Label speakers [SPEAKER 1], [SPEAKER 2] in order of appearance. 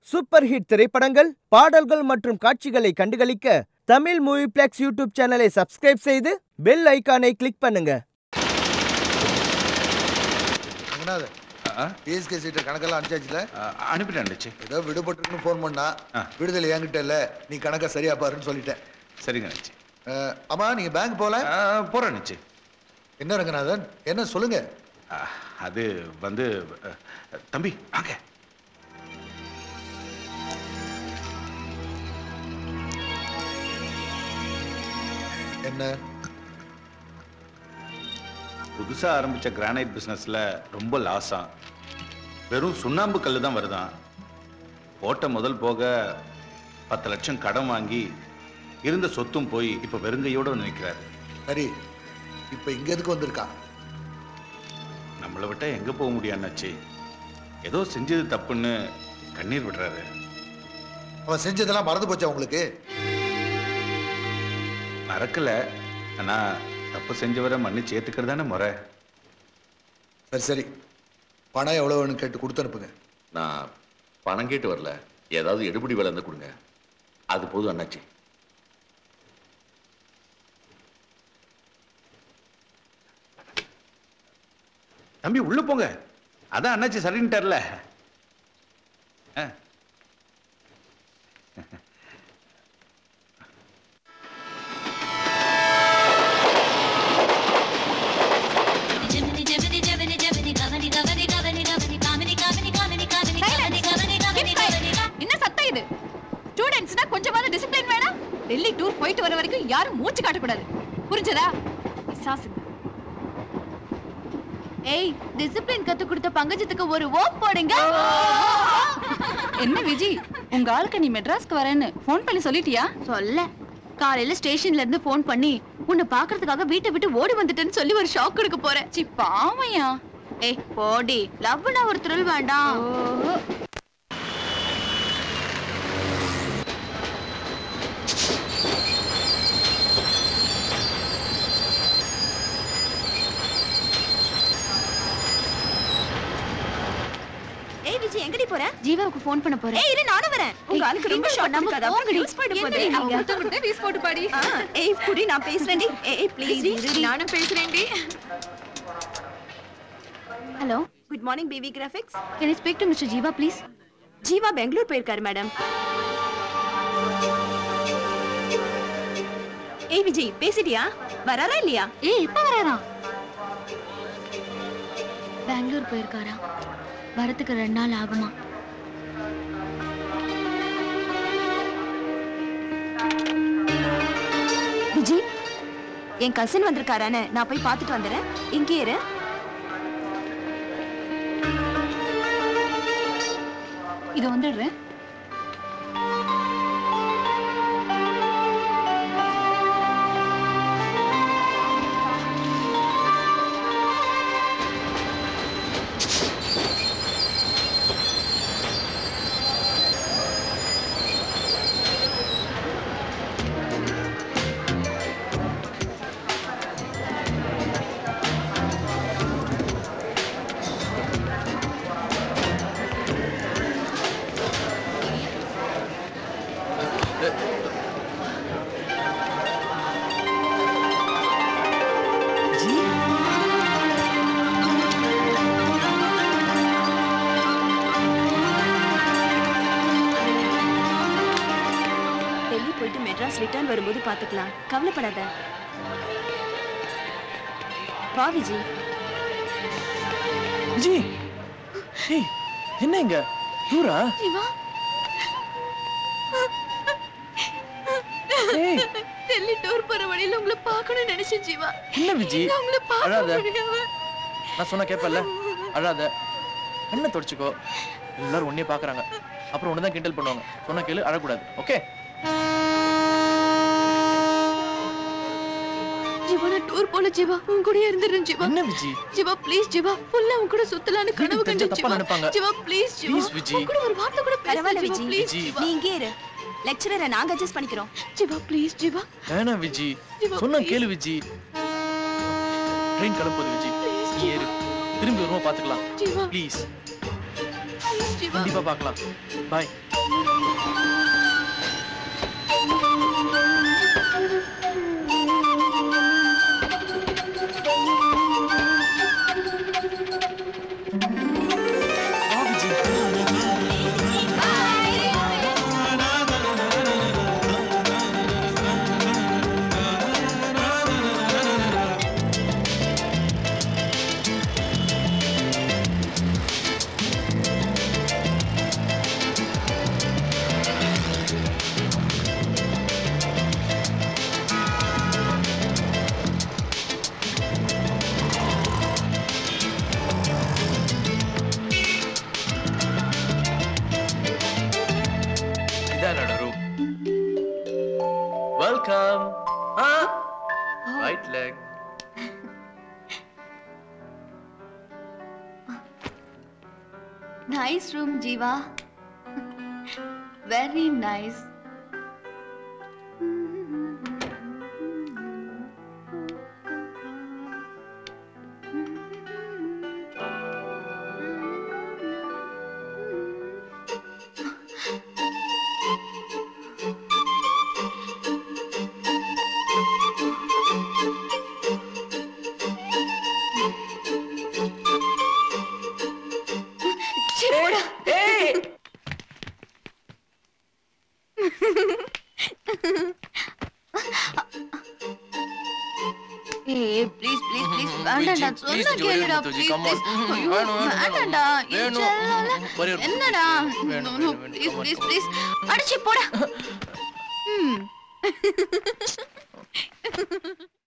[SPEAKER 1] Super hit திரைப்படங்கள் பாடல்கள் மற்றும் காட்சிகளை கண்டுகளிக்க தமிழ் மூவி பிளெக்ஸ் யூடியூப் சேனலை சப்ஸ்கிரைப் செய்து பெல் ஐகானை கிளிக் பண்ணுங்க
[SPEAKER 2] ரங்கநாதன்
[SPEAKER 3] ஆ,
[SPEAKER 2] பிஎஸ்கே சீட்டை கணக்கெல்லாம் அனுப்பிச்சாச்சுல
[SPEAKER 3] ஆ, அனுப்பிட்டேன் அண்ணாச்சி
[SPEAKER 2] ஏதோ விடுபட்டுருக்குன்னு ஃபோன் பண்ணா
[SPEAKER 3] ஆ.
[SPEAKER 2] விடுதலை என்கிட்ட இல்ல நீ கணக்கை சரியா பாருன்னு சொல்லிட்டேன்
[SPEAKER 3] சரிங்க அண்ணாச்சி
[SPEAKER 2] அஹ், ஆமா நீங்க பேங்க் போல
[SPEAKER 3] ஆ, போறேன் அண்ணாச்சி
[SPEAKER 2] என்ன ரங்கநாதன் என்ன சொல்லுங்க
[SPEAKER 3] ஆ, அது வந்து அ, தம்பி வாங்க
[SPEAKER 2] என்ன
[SPEAKER 3] புதுசா ஆரம்பிச்ச கிரானைட் பிசினஸ்ல ரொம்ப லாஸா வெறும் சுண்ணாம்பு கல்லு தான் வருதான் போட்ட முதல் போக பத்து லட்சம் கடன் வாங்கி இருந்த சொத்தும் போய் இப்ப வெறுங்கையோட வந்து நிக்கிறாரு
[SPEAKER 2] சரி இப்ப இங்க எதுக்கு வந்திருக்கா
[SPEAKER 3] நம்மளை விட்டா எங்க போக முடியும் அண்ணாச்சி ஏதோ செஞ்சது தப்புன்னு கண்ணீர் விடுறாரு
[SPEAKER 2] அவன் செஞ்சதெல்லாம் மறந்து போச்சா உங்களுக்கு
[SPEAKER 3] மறக்கல ஆனா தப்பு செஞ்சவரை மன்னிச்சு ஏத்துக்கிறது தானே முறை
[SPEAKER 2] சரி சரி பணம் எவ்வளவு வேணும்னு கேட்டு கொடுத்து அனுப்புங்க
[SPEAKER 4] நான் பணம் கேட்டு வரல ஏதாவது எடுபடி வேலை இருந்தா கொடுங்க அது போதும் அண்ணாச்சி
[SPEAKER 3] தம்பி உள்ள போங்க அதான் அண்ணாச்சி சரின்ட்டார்ல ஆ.
[SPEAKER 5] Jiminy, Jiminy, Jiminy, Jiminy, Gavani, Gavani, Gavani, Gavani, Kamini, Kamini, Kamini, Kamini, Kamini, Kamini, Kamini, Kamini.
[SPEAKER 6] என்ன சத்தம் இது ஸ்டூடெண்ட்ஸ்னா கொஞ்சமாவது டிசிப்ளின் வேணாம் டெல்லி டூர் போயிட்டு வர வரைக்கும் யாரும் மூச்சு காட்டக்கூடாது புரிஞ்சதா பிசாசுங்க ஏய் டிசிப்ளின் கத்து கொடுத்த பங்கஜத்துக்கு ஒரு ஓப் போடுங்க என்ன விஜி உங்க ஆளுக்கு நீ மெட்ராஸ்க்கு வரேன்னு ஃபோன் பண்ணி சொல்லிட்டியா சொல்ல காலையில ஸ்டேஷன்ல இருந்து ஃபோன் பண்ணி உன்னை பாக்குறதுக்காக வீட்டை விட்டு ஓடி வந்துட்டேன்னு சொல்லி ஒரு ஷாக் கொடுக்க போறேன் சி பாவையா ஏய் போடி லவ்னா ஒரு த்ரில் வேண்டாம் ஏய் விஜய் எங்கடி போற ஜீவாவுக்கு ஃபோன் பண்ண போறேன் ஏய் இரு நானும் வரேன் உங்க ஆளுக்கு ரொம்ப ஷாக் பண்ணாம போங்கடி போயிட்டு போதே அவங்க கிட்ட வீஸ் போட்டு பாடி ஏய் குடி நான் பேசுறேன்டி ஏய் ப்ளீஸ் நானும் பேசுறேன்டி hello good morning baby graphics can I speak to mister Jeeva please Jeeva Bangalore போயிருக்காரு மேடம் ஏய் விஜய் பேசிட்டியா வராரா இல்லையா ஏய் இப்ப வராரா
[SPEAKER 7] பெங்களூர் போயிருக்காரா வரத்துக்கு ரெண்டு நாள் ஆகுமா
[SPEAKER 5] விஜய் என் கசின் வந்திருக்காரான்னு நான் போய் பார்த்துட்டு வந்துடுறேன் இங்கே இரு
[SPEAKER 6] இது வந்துடுறேன்
[SPEAKER 5] டெல்லி போயிட்டு மெட்ராஸ் ரிட்டர்ன் வரும்போது பார்த்துக்கலாம் கவலைப்படாத வா விஜய்
[SPEAKER 8] விஜய் ஏய் என்ன இங்க டூரா
[SPEAKER 6] ஜீவா
[SPEAKER 8] ஏய்
[SPEAKER 6] டெல்லி டூர் போற வழியில உங்களை பார்க்கணும்னு நினைச்சேன் ஜீவா
[SPEAKER 8] என்ன விஜி
[SPEAKER 6] நான் உங்களை
[SPEAKER 8] அழாத.
[SPEAKER 6] பார்க்க முடியாம
[SPEAKER 8] நான் சொன்னா கேப்பல்ல அழாத என்ன தொடச்சுக்கோ எல்லாரும் உன்னையே பாக்குறாங்க அப்புறம் உன்னை தான் கிண்டல் பண்ணுவாங்க சொன்னா கேளு அழக்கூடாது ஓகே
[SPEAKER 6] ஜீவா நான் டூர் போல ஜீவா உன் கூட இருந்துறேன் ஜீவா
[SPEAKER 8] என்ன விஜி
[SPEAKER 6] ஜீவா ப்ளீஸ் ஜீவா ஃபுல்லா உன் கூட சுத்தலான்னு கனவு
[SPEAKER 8] வீட்டுக்கு தெரிஞ்சா
[SPEAKER 6] கண்டேன்
[SPEAKER 8] தப்பா
[SPEAKER 6] ஜீவா
[SPEAKER 8] நினைப்பாங்க.
[SPEAKER 6] Jeeva please Jeeva
[SPEAKER 8] Please, Viji.
[SPEAKER 6] உன் கூட ஒரு வார்த்தை கூட
[SPEAKER 5] பரவாயில்ல
[SPEAKER 6] பேசல
[SPEAKER 5] விஜி.
[SPEAKER 6] ப்ளீஸ்
[SPEAKER 8] விஜி.
[SPEAKER 6] ஜீவா
[SPEAKER 5] நீ இங்கே இரு லெக்சரரை நாங்க அட்ஜஸ்ட் பண்ணிக்கிறோம்
[SPEAKER 6] ஜீவா ப்ளீஸ் ஜீவா
[SPEAKER 8] வேணாம் விஜி
[SPEAKER 6] ஜீவா,
[SPEAKER 8] சொன்னா
[SPEAKER 6] please.
[SPEAKER 8] கேளு விஜி ட்ரெயின் கிளம்புது விஜி
[SPEAKER 6] Please,
[SPEAKER 8] நீ ஏறு திரும்பி வருமா பாத்துக்கலாம்
[SPEAKER 6] ஜீவா
[SPEAKER 8] ப்ளீஸ்
[SPEAKER 6] ப்ளீஸ் ஜீவா
[SPEAKER 8] கண்டிப்பா பார்க்கலாம் பாய் இதான் என்னோட room welcome right leg
[SPEAKER 6] nice room Jeeva very nice போடா ஏய் ப்ளீஸ் ப்ளீஸ் ப்ளீஸ் வேண்டாம்டா
[SPEAKER 8] please,
[SPEAKER 6] சொன்னா
[SPEAKER 8] please, ஒரே ஒரு
[SPEAKER 6] கேளுடா
[SPEAKER 8] Muthu,
[SPEAKER 6] please
[SPEAKER 8] come on.
[SPEAKER 6] Please ஐயோ
[SPEAKER 8] வேணும், வேணும்,
[SPEAKER 6] வேண்டாம்டா
[SPEAKER 8] வேணும்.
[SPEAKER 6] வேணும்
[SPEAKER 8] ஒரே ஒரு முத்து,
[SPEAKER 6] என்னடா
[SPEAKER 8] please. வேணும், வேணும், வேணும்.
[SPEAKER 6] Please
[SPEAKER 8] Come on,
[SPEAKER 6] please
[SPEAKER 8] come on.
[SPEAKER 6] Please அடிச்சு போடா ம்